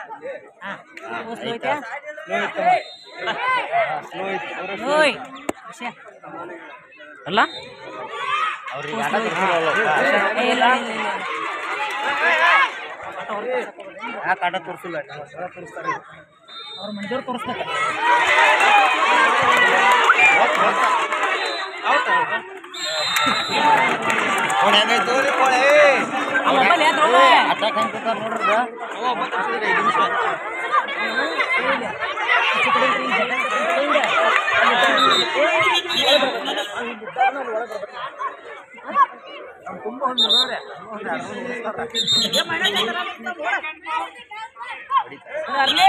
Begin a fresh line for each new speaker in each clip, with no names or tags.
ಓಯ್
ಅಲ್ಲ
ಏ, ಇಲ್ಲ ಇಲ್ಲ ಇಲ್ಲ
ಯಾಕೆ ಆಟ ತೋರಿಸಿಲ್ಲ
ಅವ್ರ ಮಂದಿಯವ್ರು ತೋರಿಸ್ಬೇಕ
ಕೋಣೆ ಹೆಂಗೈತು ರೀ ಕೋಣೆ
ಆ ಮೊಬೈಲ್ ಯಾವ್ದ್ರೊಳಗ?
ಅಟ್ಯಾಕ್ ಹೆಂಗ್ ಕೂತಾರ ನೋಡ್ರಿ
ಅರ್ಲಿ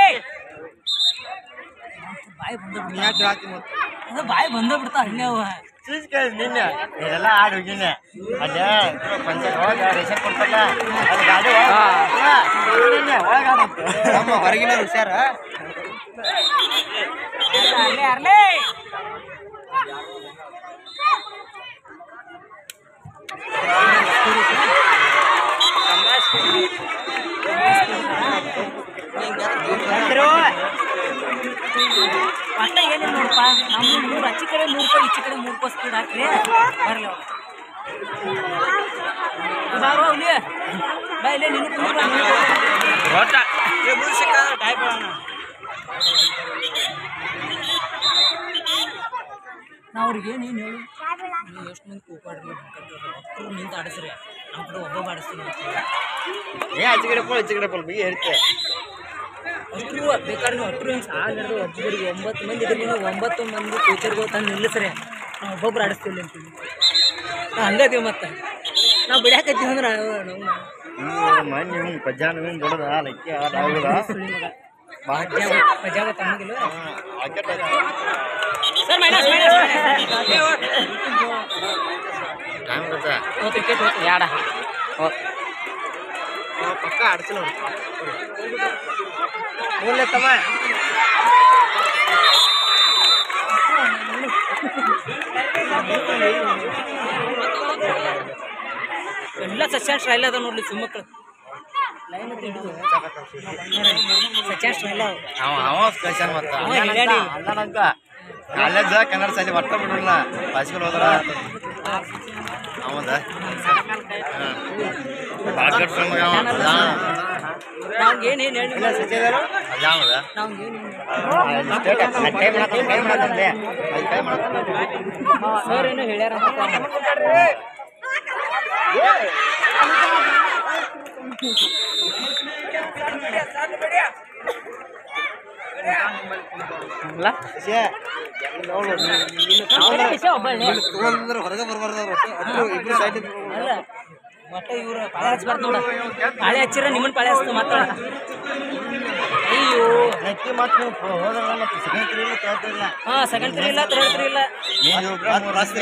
ಬಾಯಿ ಬಂದ ಅದು ಬಾಯಿ ಬಂದ ಬಿಡ್ತಾ ಹಣ್ಣೆ ಅವ
ನಿನ್ನೆ ಇದೆಲ್ಲ ಆಡ್ ಹೋಗಿನಿ ಅಲ್ಲೇ ಪಂಚಾಯತ್ ಒಳಗೆ ರೇಷನ್ ಕೊಡ್ತಲ್ಲ ಅಲ್ಲಿ ಗಾಡಿ ನಮ್ಮ ಹೊರಗಿನ ಹುಷಾರ
ಅರ್ಲಿ ಅರ್ಲಿ ಒಟ್ಟ ಏನಿಲ್ಲ ನೋಡಪ್ಪ ನಮ್ಮ ಮೂರು ಆಚೆ ಕಡೆ ಮೂರು ರೂಪಾಯಿ ಈಚೆ ಕಡೆ ಮೂರು ರೂಪಾಯಿ ಸ್ಪೀಡ್ ಹಾಕ್ರಿ ಬರ್ಲಿ ಅವ್ರು. ಬಾರೋ ಅವ್ಲಿ ಬಾ ಇಲ್ಲೇ ನೀನು ಕುಂದ್ರು ಬಾ, ನೀನು ಕುಂದ್ರು. ನಾ ಅವ್ರಿಗೆ ನೀನು ಹೇಳು ನೀವು ಎಷ್ಟು ಮಂದಿ ಕೂಪಾಡ್ರಿ ಒಬ್ಬರು ನಿಂತು ಆಡಿಸ್ರಿ ನಮ್ಮ ಕಡೆ ಒಬ್ಬೊಬ್ಬ ಆಡಿಸ್ತೀನಿ ಅಂತ ಹೇಳಿ.
ಏ ಆಚೆ ಕಡೆ ಪೋಲ್ ಈಚೆ ಕಡೆ ಪೋಲ್ ಬಿ ಹೇಳ್ತೆ
ಅಷ್ಟ್ರು ಬೇಕಾದ್ರೆ ನೀವು ಅಷ್ಟ್ರು ಹಿಂಗೆ ಸಾಲ ಹಿಡಿದು ಒಬ್ಬರಿಗೆ ಒಂಬತ್ತು ಮಂದಿ ಇದ್ರೆ ನೀವು ಒಂಬತ್ತು ಮಂದಿ ಟೀಚರ್ಗಳು ತಂದು ನಿಲ್ಲಿಸ್ರಿ ನಾವು ಒಬ್ಬೊಬ್ರು ಆಡಿಸ್ತೀವಿ ಅಂತೀವಿ ನಾವು ಹಂಗದೀವಿ ಮತ್ತೆ ನಾವು ಬಿಡ್ಯಾಕತ್ತೀವಿ ಅಂದ್ರೆ ನಾವು
ಮನೆ ಹಿಂಗೆ ಪಜ್ಜಾನ ಹಿಂಗೆ ದೊಡ್ಡದ ಲಕ್ಕಿ ಆಟ ಆಗುದ
ಪಜಾವ ತಮ್ಮಗಿಲ್ಲ
ಆಕೆಟ್
ಸರ್ ಮೈನಸ್ ಮೈನಸ್
ಟೈಮ್ ಬರ್ತದೆ
ಕ್ರಿಕೆಟ್ ಹೋಗ್ತೀವಿ
ಯಾಡ
ಪಕ್ಕ ಆಡ್ಸಿಲ್ಲ ಮೂಲೆ ತಮ್ಮ
ಎಲ್ಲ ಸಚ್ಚಾನ್ ಸ್ಟೈಲ್ ಅದ ನೋಡ್ಲಿ ಸುಮ್ಮಕ್ಕಳು ಲೈನ್ ಅಂತ ಹಿಡಿದು ಸಚ್ಚಾನ್ ಸ್ಟೈಲ್ ಅವ
ಅವ ಅವ ಕಳ್ಸ್ಯಾನ ಮತ್ತ
ಅವ ಹೇಳ್ಯಾಡಿ.
ಅಲ್ಲನಂತ ಕಾಲೇಜ್ ಕನ್ನಡ ಶಾಲೆ ಒಟ್ಟ ಬಿಡ್ರಲ್ಲ ಹೈಸ್ಕೂಲ್ ಹೋದ್ರ ಅವಂದ ಬಾಳ್ಕಟ್ film ಗೆ ಅವ.
ನಾವು ಏನೇನು ಹೇಳಿ
ಅದ್ಯಾವದ?
ನಾವು ಏನು
ಅಲ್ಲಿ ಸ್ಟೇಟ್ ಅಲ್ಲಿ ಕೈ ಮಾಡತ್ತಾನ, ಕೈ ಮಾಡತ್ತಾನ್ಲೆ. ಅಲ್ಲಿ ಕೈ ಮಾಡತ್ತಾನ.
ಸರ್ ಏನೋ ಹೇಳ್ಯಾರ ಅಂತ
ಅಲ್ಲ
ಛೇ, ಇಲ್ಲಿ ನೋಡು, ನೀನು- ನೀನು
ಕಡೆ ವಿಷಯ ಒಬ್ಬಳ್ಳಿ.
ಇಲ್ಲಿ ತಗೊಂಡ್ರೆ ಹೊರಗೆ ಬರ್ಬಾರ್ದು ಅವ್ರು ಒಟ್ಟು. ಒಬ್ರು ಇಬ್ರು side ಇದ್ದು
ಅಲ್ಲ ಒಟ್ಟ ಇವ್ರು ಪಾಳೆ ಹಚ್ಬಾರ್ದು ನೋಡ ಪಾಳೆ ಹಚ್ಚಿರ ನಿಮ್ಮನ್ನ ಪಾಳೆ ಹಚ್ತು ಮಾತಾಡ ಅಯ್ಯೋ
ನೆಕ್ಕಿ ಮತ್ತೆ ನೀವು ಹೋದ್ರಲ್ಲ ಮತ್ತೆ ಸೆಕೆಂಡ್ ತ್ರೀಲಿ ಕೇಳ್ತಿಲ್ಲ
ಹಾ ಸೆಕೆಂಡ್ ತ್ರೀ ಇಲ್ಲ ಥರ್ಡ್ ತ್ರೀ ಇಲ್ಲ
ನೀನು ರಸ್ತೆ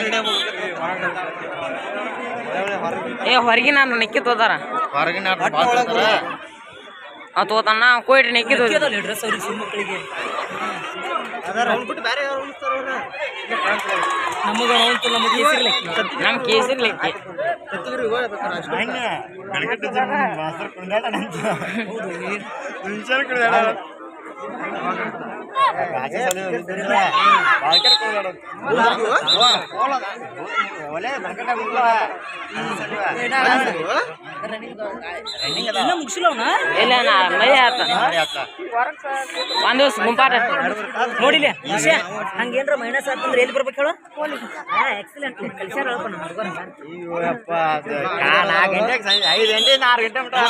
ಏ ಹೊರಗಿನ ನಾನು ನೆಕ್ಕಿ ತೋದಾರ
ಹೊರಗಿನ ಆಟ ಭಾಳ ತೋತಾರ.
ಅವ್ ತೋತಾನ ಕೊಯ್ರಿ ನೆಕ್ಕಿ ತೋದಿ
ಅದಲ್ಲ ಡ್ರೆಸ್ ಅವ್ರಿಗೆ ಸುಮ್ಮಕ್ಕಳಿಗೆ
ಅದಾರ ಅವ್ನ್ ಬಿಟ್ಟು ಬೇರೆ ಯಾರು ಉಳಿಸ್ತಾರ ಅವ್ನ? ಇಲ್ಲ ಕಾಣ್ತಿಲ್ಲ.
ನಮಗ ಅವಂತು ನಮಗೆ ಹೆಸರ್ಲಿಕ್ಕೆ
ನಮ್ ಕೇಸರಿ ಲೆಕ್ಕಿ
ಎತ್ತಿದ್ರು ಇವಾಗ ಬೇಕಾರೆ ಅಷ್ಟೇ. ಹಂಗೆ, ಬೆಳಗ್ಗೆ ಜನ ಮಾಸ್ತರ್ ಕುಂದಾಟ ನಿಂತು. ಹುಣ್ಸೆಹಣ್ಣು ಕುಡ್ದಾಡ. ರಾಜ ಸಾಲಿ ಹೋಗಿದ್ದಿಲ್ಲ. ಬಾಳ್ಕೆರೆ ಕುಡ್ದಾಡೋದು. ಅವ್ವ, ಹೋಲದ. ಒಲೆ ಬೆಳಕಟ್ಟಾಗ ಹೋಗ್ಲವ. ರನ್ನಿಂಗ್ ಅದ.
ಇನ್ನ ಮುಗಿಸಿಲ್ಲ ಅವನ
ಇಲ್ಲ ನಾ ಮೈ ಆತ
ಮಾಡಿ ಆತ್ಲ.
ಒಂದ್ ದಿವ್ಸ ಗುಂಪಾಟ
ನೋಡಿಲ್ಲ ವಿಷಯ ಹಂಗೇನ್ರ ಮೈನಸ್ ಆತಂದ್ರೆ ಎಲ್ಲಿ ಬರ್ಬೇಕು ಹೇಳು ಹಾ ಎಕ್ಸಲೆಂಟ್ ಕಲ್ಸ್ಯಾರ ಹೇಳಪ್ಪ ನಮ್ಮ ಹುಡುಗರ
ಅಯ್ಯೋ ಯಪ್ಪ, ಅದು ಕಾ- ನಾಲ್ಕು ಗಂಟೆಗೆ ಸಂಜೆ ಐದು ಗಂಟೆ ಆರು ಗಂಟೆ ಮಟ್ಟ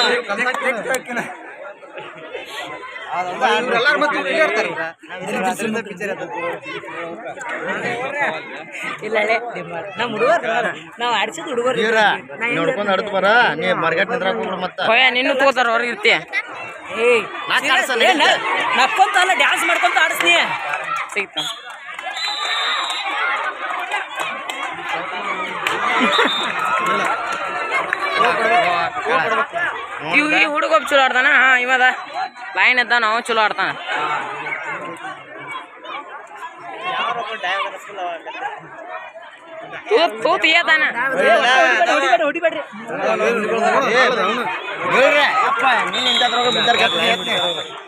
ಇಲ್ಲ ಹಳೆ ನಮ್ಮ ಹುಡುಗರು ನಾವು ಆಡ್ಸಿದ್ ಹುಡುಗರು
ಇವ್ರ ನೋಡ್ಕೊಂಡು ನಡ್ದು ಬರ ನೀ ಮರ್ಗಟ್ ನಿಂದ್ರಾಕ ಹೋಗ್ಬಿಡು ಮತ್ತ
ಹೊಯ ನಿನ್ನೂ ತೋತಾರ ಹೊರಗೆ ಇರ್ತಿ
ಏಯ್
ನಾ ಕಾಡ್ಸಲ್ಲ,
ಏ, ನ- ನಕ್ಕೊಂತ ಅಲ್ಲ ಡ್ಯಾನ್ಸ್ ಮಾಡ್ಕೊಂತ ಆಡಿಸ್ನಿ
ಸಿಗ್ತ ಇವ್ ಈ ಹುಡುಗ ಒಬ್ಬ ಚಲೋ ಆಡ್ತಾನ ಹಾ ಇವದ ಲೈನ್ ಇದ್ದ ನಾವು ಚಲೋ ಆಡ್ತಾನ ತೂತ್ ತೂತ್ ಏತಾನ
ಹೊಡಿಬೇಡ್ರಿ ಹೊಡಿಬೇಡ್ರಿ
ಹೇಳ್ರಿ ಅಪ್ಪ ನೀನ್ ಇಂಥದ್ರೊಳಗೆ ಬಿದ್ದಾರ